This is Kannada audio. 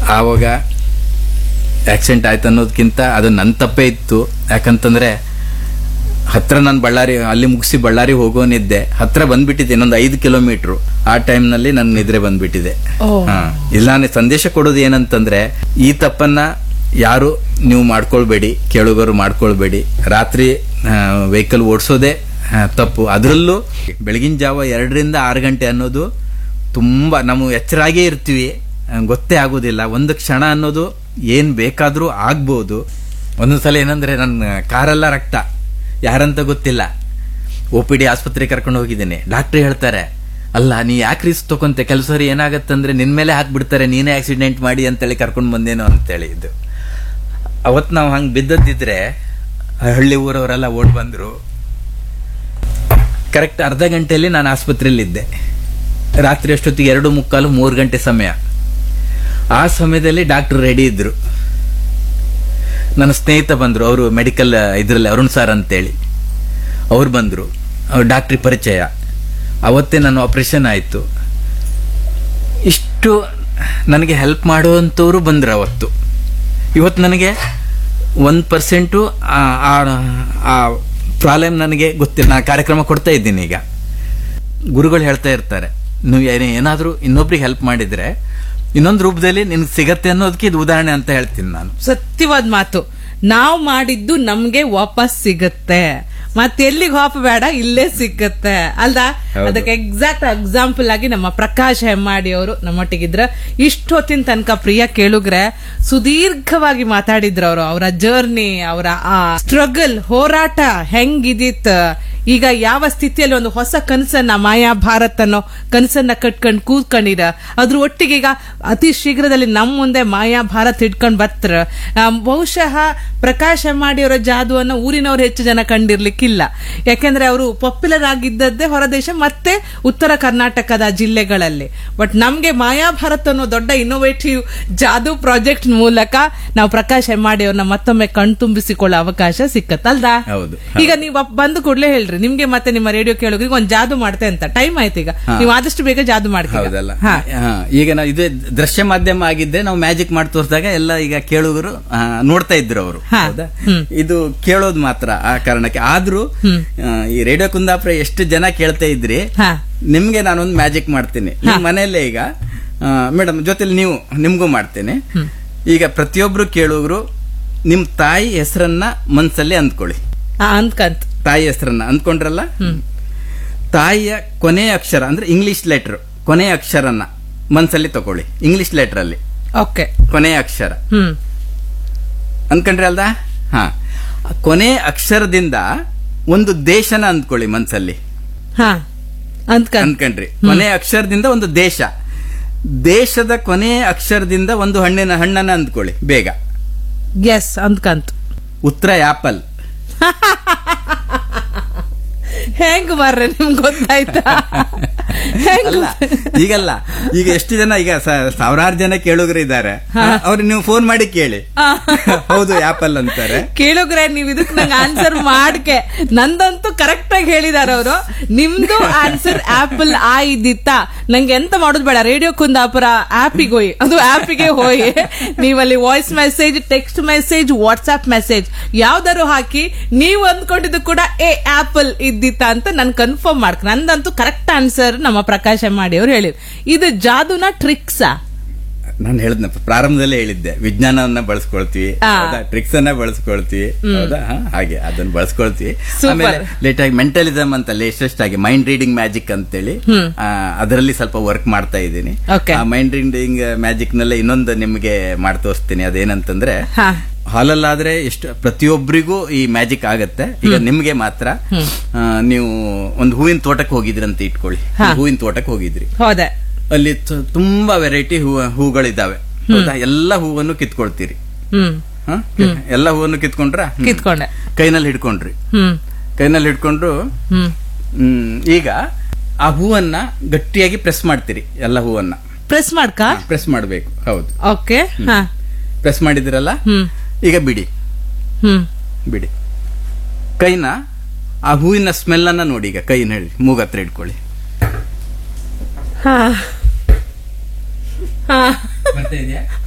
ಆವಾಗ ಆಕ್ಸಿಡೆಂಟ್ ಆಯ್ತು ಅನ್ನೋದಕ್ಕಿಂತ ಅದು ನನ್ನ ತಪ್ಪೇ ಇತ್ತು ಯಾಕಂತಂದ್ರೆ ಹತ್ರ ನಾನು ಬಳ್ಳಾರಿ ಅಲ್ಲಿ ಮುಗಿಸಿ ಬಳ್ಳಾರಿ ಹೋಗೋನಿದ್ದೆ ಹತ್ರ ಬಂದ್ಬಿಟ್ಟಿದ್ದೆ ಇನ್ನೊಂದು ಐದು ಕಿಲೋಮೀಟ್ರು ಆ ಟೈಮ್ನಲ್ಲಿ ನನ್ನ ನಿದ್ರೆ ಬಂದ್ಬಿಟ್ಟಿದೆ ಓ. ಹಾ ಇಲ್ಲ ನಾನು ಸಂದೇಶ ಕೊಡೋದು ಏನಂತಂದ್ರೆ ಈ ತಪ್ಪನ್ನ ಯಾರು ನೀವು ಮಾಡ್ಕೊಳ್ಬೇಡಿ ಕೇಳುಗರು ಮಾಡ್ಕೊಳ್ಬೇಡಿ ರಾತ್ರಿ ವೆಹಿಕಲ್ ಓಡಿಸೋದೇ ತಪ್ಪು ಅದರಲ್ಲೂ ಬೆಳಗಿನ ಜಾವ ಎರಡರಿಂದ ಆರು ಗಂಟೆ ಅನ್ನೋದು ತುಂಬಾ ನಾವು ಎಚ್ಚರಾಗೇ ಇರ್ತೀವಿ ಆ, ಗೊತ್ತೇ ಆಗೋದಿಲ್ಲ ಒಂದು ಕ್ಷಣ ಅನ್ನೋದು ಏನ್ ಬೇಕಾದ್ರೂ ಆಗ್ಬೋದು ಒಂದೊಂದ್ಸಲ ಏನಂದ್ರೆ ನನ್ನ ಕಾರೆಲ್ಲ ರಕ್ತ ಯಾರಂತ ಗೊತ್ತಿಲ್ಲ ಒ ಪಿ ಡಿ ಆಸ್ಪತ್ರೆಗೆ ಕರ್ಕೊಂಡು ಹೋಗಿದ್ದೀನಿ ಡಾಕ್ಟರ್ ಹೇಳ್ತಾರೆ ಅಲ್ಲ ನೀ ಯಾಕೆ ರಿಸ್ಕ್ ತಗೊಂತೆ ಕೆಲಸ ಏನಾಗತ್ತಂದ್ರೆ ನಿನ್ ಮೇಲೆ ಹಾಕ್ಬಿಡ್ತಾರೆ ನೀನೇ ಆಕ್ಸಿಡೆಂಟ್ ಮಾಡಿ ಅಂತೇಳಿ ಕರ್ಕೊಂಡು ಬಂದೇನೋ ಅಂತೇಳಿ ಇದು ಅವತ್ತು ನಾವು ಹಂಗೆ ಬಿದ್ದದ್ದಿದ್ರೆ ಆ ಹಳ್ಳಿ ಊರವರೆಲ್ಲ ಓಡ್ ಬಂದ್ರು ಕರೆಕ್ಟ್ ಅರ್ಧ ಗಂಟೆಯಲ್ಲಿ ನಾನು ಆಸ್ಪತ್ರೆಯಲ್ಲಿದ್ದೆ ರಾತ್ರಿ ಅಷ್ಟೊತ್ತಿಗೆ ಎರಡು ಮುಕ್ಕಾಲು ಮೂರು ಗಂಟೆ ಸಮಯ ಆ ಸಮಯದಲ್ಲಿ ಡಾಕ್ಟರ್ ರೆಡಿ ಇದ್ರು ನನ್ನ ಸ್ನೇಹಿತ ಬಂದ್ರು ಅವರು ಮೆಡಿಕಲ್ ಇದರಲ್ಲಿ ಅರುಣ್ ಸರ್ ಅಂತೇಳಿ ಅವ್ರು ಬಂದ್ರು ಅವ್ರು ಡಾಕ್ಟ್ರಿ ಪರಿಚಯ ಅವತ್ತೇ ನನ್ನ ಆಪರೇಷನ್ ಆಯಿತು ಇಷ್ಟು ನನಗೆ ಹೆಲ್ಪ್ ಮಾಡುವಂಥವ್ರು ಬಂದ್ರು ಅವತ್ತು ಇವತ್ತು ನನಗೆ ಒಂದು ಪರ್ಸೆಂಟು ಆ ಪ್ರಾಬ್ಲಮ್ ನನಗೆ ಗೊತ್ತಿಲ್ಲ ನಾನು ಕಾರ್ಯಕ್ರಮ ಕೊಡ್ತಾ ಇದ್ದೀನಿ ಈಗ ಗುರುಗಳು ಹೇಳ್ತಾ ಇರ್ತಾರೆ ನೀವು ಏನೇ ಏನಾದರೂ ಇನ್ನೊಬ್ರಿಗೆ ಹೆಲ್ಪ್ ಮಾಡಿದ್ರೆ ಇನ್ನೊಂದು ರೂಪದಲ್ಲಿ ನಿನ್ಗೆ ಸಿಗತ್ತೆ ಅನ್ನೋದಕ್ಕೆ ಇದು ಉದಾಹರಣೆ ಅಂತ ಹೇಳ್ತೀನಿ ನಾನು ಸತ್ಯವಾದ ಮಾತು ನಾವು ಮಾಡಿದ್ದು ನಮ್ಗೆ ವಾಪಸ್ ಸಿಗತ್ತೆ ಮತ್ತೆ ಎಲ್ಲಿಗೆ ಹೋಗಬೇಡ ಇಲ್ಲೇ ಸಿಕ್ಕತ್ತೆ ಅಲ್ದಾ ಹೌದು. ಅದಕ್ಕೆ ಎಕ್ಸಾಕ್ಟ್ ಎಕ್ಸಾಂಪಲ್ ಆಗಿ ನಮ್ಮ ಪ್ರಕಾಶ್ ಹೆಮ್ಮಾಡಿ ಅವರು ನಮ್ಮೊಟ್ಟಿಗಿದ್ರ ಇಷ್ಟೊತ್ತಿನ ತನಕ ಪ್ರಿಯ ಕೇಳುಗ್ರೆ ಸುದೀರ್ಘವಾಗಿ ಮಾತಾಡಿದ್ರು ಅವರು ಅವರ ಜರ್ನಿ ಅವರ ಆ ಸ್ಟ್ರಗಲ್ ಹೋರಾಟ ಹೆಂಗಿದಿತ್ ಈಗ ಯಾವ ಸ್ಥಿತಿಯಲ್ಲಿ ಒಂದು ಹೊಸ ಕನಸನ್ನ ಮಾಯಾ ಭಾರತ್ ಅನ್ನೋ ಕನಸನ್ನ ಕಟ್ಕೊಂಡ್ ಕೂತ್ಕೊಂಡಿರ ಅದ್ರ ಒಟ್ಟಿಗೆ ಈಗ ಅತಿ ಶೀಘ್ರದಲ್ಲಿ ನಮ್ಮ ಮುಂದೆ ಮಾಯಾ ಭಾರತ್ ಹಿಡ್ಕೊಂಡ್ ಬತ್ರ ಆ, ಬಹುಶಃ ಪ್ರಕಾಶ್ ಹೆಮ್ಮಾಡಿಯವರ ಜಾದುವನ್ನ ಊರಿನವ್ರು ಹೆಚ್ಚು ಜನ ಕಂಡಿರ್ಲಿಕ್ಕಿಲ್ಲ ಯಾಕೆಂದ್ರೆ ಅವರು ಪಾಪ್ಯುಲರ್ ಆಗಿದ್ದದ್ದೇ ಹೊರದೇಶ ಮತ್ತೆ ಉತ್ತರ ಕರ್ನಾಟಕದ ಜಿಲ್ಲೆಗಳಲ್ಲಿ ಬಟ್ ನಮ್ಗೆ ಮಾಯಾ ಭಾರತ್ ಅನ್ನೋ ದೊಡ್ಡ ಇನ್ನೋವೇಟಿವ್ ಜಾದು ಪ್ರಾಜೆಕ್ಟ್ ಮೂಲಕ ನಾವು ಪ್ರಕಾಶ್ ಹೆಮ್ಮಾಡಿ ಅವ್ರನ್ನ ಮತ್ತೊಮ್ಮೆ ಕಣ್ತುಂಬಿಸಿಕೊಳ್ಳೋ ಅವಕಾಶ ಸಿಕ್ಕತ್ತಲ್ದಾ ಹೌದು. ಈಗ ನೀವು ಅಪ್- ಬಂದು ಕೂಡಲೇ ಹೇಳ್ರಿ ನಿಮ್ಗೆ ಮತ್ತೆ ನಿಮ್ಮ ರೇಡಿಯೋ ಕೇಳೋರಿಗೆ ಒಂದ್ ಜಾದು ಮಾಡ್ತೆ ಅಂತ ಟೈಮ್ ಆಯ್ತು ಈಗ ಹಾ. ನೀವು ಆದಷ್ಟು ಬೇಗ ಜಾದು ಮಾಡ್ತೀವಿ ಹೌದಲ್ಲ ಹಾ, ಈಗ ನಾವು ಇದು ದೃಶ್ಯ ಮಾಧ್ಯಮ ಆಗಿದ್ದೆ ನಾವು ಮ್ಯಾಜಿಕ್ ಮಾಡಿ ತೋರಿಸಿದಾಗ ಎಲ್ಲ ಈಗ ಕೇಳುಗರು ಆ, ನೋಡ್ತಾ ಇದ್ರು ಅವರು ಹಾ. ಹೌದಾ ಹ್ಮ್. ಇದು ಕೇಳೋದು ಮಾತ್ರ ಆ ಕಾರಣಕ್ಕೆ ಆದ್ರೂ ಆ, ಈ ರೇಡಿಯೋ ಕುಂದಾಪುರ ಎಷ್ಟು ಜನ ಕೇಳ್ತಾ ಇದ್ರಿ ಹಾ ನಿಮ್ಗೆ ನಾನೊಂದು ಮ್ಯಾಜಿಕ್ ಮಾಡ್ತೀನಿ ನಿಮ್ಮ ಮನೆಯಲ್ಲೇ ಈಗ ಮೇಡಮ್ ಜೊತೆಲಿ ನೀವು ನಿಮ್ಗೂ ಮಾಡ್ತೇನೆ ಈಗ ಪ್ರತಿಯೊಬ್ರು ಕೇಳುಗರು ನಿಮ್ ತಾಯಿ ಹೆಸರನ್ನ ಮನ್ಸಲ್ಲಿ ಅಂದ್ಕೊಳ್ಳಿ ಆ, ಅಂದ್ಕಂತ್ ತಾಯಿ ಹೆಸರನ್ನ ಅಂದ್ಕೊಂಡ್ರಲ್ಲ ತಾಯಿಯ ಕೊನೆಯ ಅಕ್ಷರ ಅಂದ್ರೆ ಇಂಗ್ಲಿಷ್ ಲೆಟರ್ ಕೊನೆಯ ಅಕ್ಷರನ್ನ ಮನ್ಸಲ್ಲಿ ತಗೊಳ್ಳಿ ಇಂಗ್ಲಿಷ್ ಲೆಟರ್ ಅಲ್ಲಿ ಓಕೆ ಕೊನೆಯ ಅಕ್ಷರ ಹ್ಮ್ ಅಂದ್ಕೊಂಡ್ರಿ ಅಲ್ದ ಹಾ ಆ ಕೊನೆಯ ಅಕ್ಷರದಿಂದ ಒಂದು ದೇಶನ ಅಂದ್ಕೊಳ್ಳಿ ಮನ್ಸಲ್ಲಿ ಹಾ ಅಂದ್ಕಂತ್ ಅಂದ್ಕೊಂಡ್ರಿ ಕೊನೆಯ ಅಕ್ಷರದಿಂದ ಒಂದು ದೇಶ ದೇಶದ ಕೊನೆಯ ಅಕ್ಷರದಿಂದ ಒಂದು ಹಣ್ಣಿನ ಹಣ್ಣನ್ನ ಅಂದ್ಕೊಳ್ಳಿ ಬೇಗ ಎಸ್ ಅಂದ್ಕಂತ್ ಉತ್ತರ ಆಪಲ್ ಹೆಂಗ್ ಬರ್ರೆ ನಿಮ್ಗೆ ಗೊತ್ತಾಯ್ತಾ ಹೆಂಗ್ ಅಲ್ಲ ಈಗಲ್ಲ ಈಗ ಎಷ್ಟು ಜನ ಈಗ ಸ- ಸಾವಿರಾರು ಜನ ಕೇಳುಗರು ಇದ್ದಾರೆ ಅವ್ರು ನೀವು ಫೋನ್ ಮಾಡಿ ಕೇಳಿ ಹೌದು ಆಪಲ್ ಅಂತಾರೆ ಕೇಳುಗ್ರೆ ನೀವ್ ಇದಕ್ ನಂಗೆ ಆನ್ಸರ್ ಮಾಡ್ಕೆ ನಂದಂತೂ ಕರೆಕ್ಟ್ ಆಗಿ ಹೇಳಿದಾರ ಅವರು ನಿಮ್ದು ಆನ್ಸರ್ ಆಪಲ್ ಆ ಇದ್ದಿತ್ತ ನಂಗೆ ಎಂತ ಮಾಡೋದು ಬೇಡ ರೇಡಿಯೋ ಕುಂದಾಪುರ ಆಪಿಗೆ ಹೋಗಿ ಅದು ಆಪಿಗೆ ಹೋಗಿ ನೀವಲ್ಲಿ voice message text message WhatsApp message ಯಾವ್ದಾರು ಹಾಕಿ ನೀವು ಅಂದ್ಕೊಂಡಿದ್ದು ಕೂಡ ಏ ಆಪಲ್ ಇದ್ದಿತ್ತ ಅಂತ ನನ್ ಕನ್ಫರ್ಮ್ ಮಾಡ್ಕ ನಂದಂತೂ ಕರೆಕ್ಟ್ ಆನ್ಸರ್ ನಮ್ಮ ಪ್ರಕಾಶ ಮಾಡಿ ಅವ್ರು ಹೇಳಿದ್ರು ಇದು ಜಾದುನ ಟ್ರಿಕ್ಸಾ ನಾನು ಹೇಳಿದ್ನಪ್ಪ ಪ್ರಾರಂಭದಲ್ಲೇ ಹೇಳಿದ್ದೆ ವಿಜ್ಞಾನವನ್ನ ಬಳಸ್ಕೊಳ್ತೀವಿ ಆ. ಟ್ರಿಕ್ಸ್ ಅನ್ನ ಬಳಸ್ಕೊಳ್ತೀವಿ ಹೌದಾ ಹಾ, ಹಾಗೆ ಅದನ್ನ ಬಳಸ್ಕೊಳ್ತೀವಿ Super. ಆಮೇಲೆ ಲೇಟ್ ಆಗಿ ಮೆಂಟಲಿಸಮ್ ಅಂತ ಲೇಟೆಸ್ಟ್ ಆಗಿ ಮೈಂಡ್ ರೀಡಿಂಗ್ ಮ್ಯಾಜಿಕ್ ಅಂತೇಳಿ ಆ, ಅದರಲ್ಲಿ ಸ್ವಲ್ಪ ವರ್ಕ್ ಮಾಡ್ತಾ ಇದ್ದೀನಿ Okay. ಆ ಮೈಂಡ್ ರೀಡಿಂಗ್ ಮ್ಯಾಜಿಕ್ ನಲ್ಲೇ ಇನ್ನೊಂದು ನಿಮಗೆ ಮಾಡಿ ತೋರಿಸ್ತೀನಿ ಅದೇನಂತಂದ್ರೆ ಹಾ ಹಾಲಲ್ಲಾದ್ರೆ ಎಷ್ಟು ಪ್ರತಿಯೊಬ್ಬರಿಗೂ ಈ ಮ್ಯಾಜಿಕ್ ಆಗತ್ತೆ ಈಗ ನಿಮ್ಗೆ ಮಾತ್ರ ಆ, ನೀವು ಒಂದು ಹೂವಿನ ತೋಟಕ್ಕೆ ಹೋಗಿದ್ರಿ ಅಂತ ಇಟ್ಕೊಳ್ಳಿ ಹಾ. ಹೂವಿನ ತೋಟಕ್ಕೆ ಹೋಗಿದ್ರಿ ಹೌದೆ ಅಲ್ಲಿ ತ- ತುಂಬಾ ವೆರೈಟಿ ಹೂ ಹೂಗಳಿದಾವೆ ಹೌದಾ ಎಲ್ಲ ಹೂವನ್ನು ಕಿತ್ಕೊಳ್ತೀರಿ ಹ್ಮ್ ಹ? ಎಲ್ಲ ಹೂವನ್ನು ಕಿತ್ಕೊಂಡ್ರ ಹ್ಮ್. ಕಿತ್ಕೊಂಡೆ ಕೈನಲ್ಲಿ ಹಿಡ್ಕೊಂಡ್ರಿ ಹ್ಮ್ ಕೈನಲ್ಲಿ ಹಿಡ್ಕೊಂಡ್ರು ಹ್ಮ್ ಹ್ಮ್, ಈಗ ಆ ಹೂವನ್ನ ಗಟ್ಟಿಯಾಗಿ ಪ್ರೆಸ್ ಮಾಡ್ತೀರಿ ಎಲ್ಲ ಹೂವನ್ನ ಪ್ರೆಸ್ ಮಾಡ್ಕ ಪ್ರೆಸ್ ಮಾಡಬೇಕು ಹೌದು ಓಕೆ ಹಾ ಪ್ರೆಸ್ ಮಾಡಿದಿರಲ್ಲ ಹ್ಮ್ ಈಗ ಬಿಡಿ ಹ್ಮ್ ಬಿಡಿ ಕೈನ ಆ ಹೂವಿನ ಸ್ಮೆಲ್ ಅನ್ನ ನೋಡಿ ಈಗ ಕೈನ ಹೇಳಿ ಮೂಗತ್ರ ಇಟ್ಕೊಳ್ಳಿ ಹಾ ಹಾ ಬರ್ತಾ ಇದೆಯಾ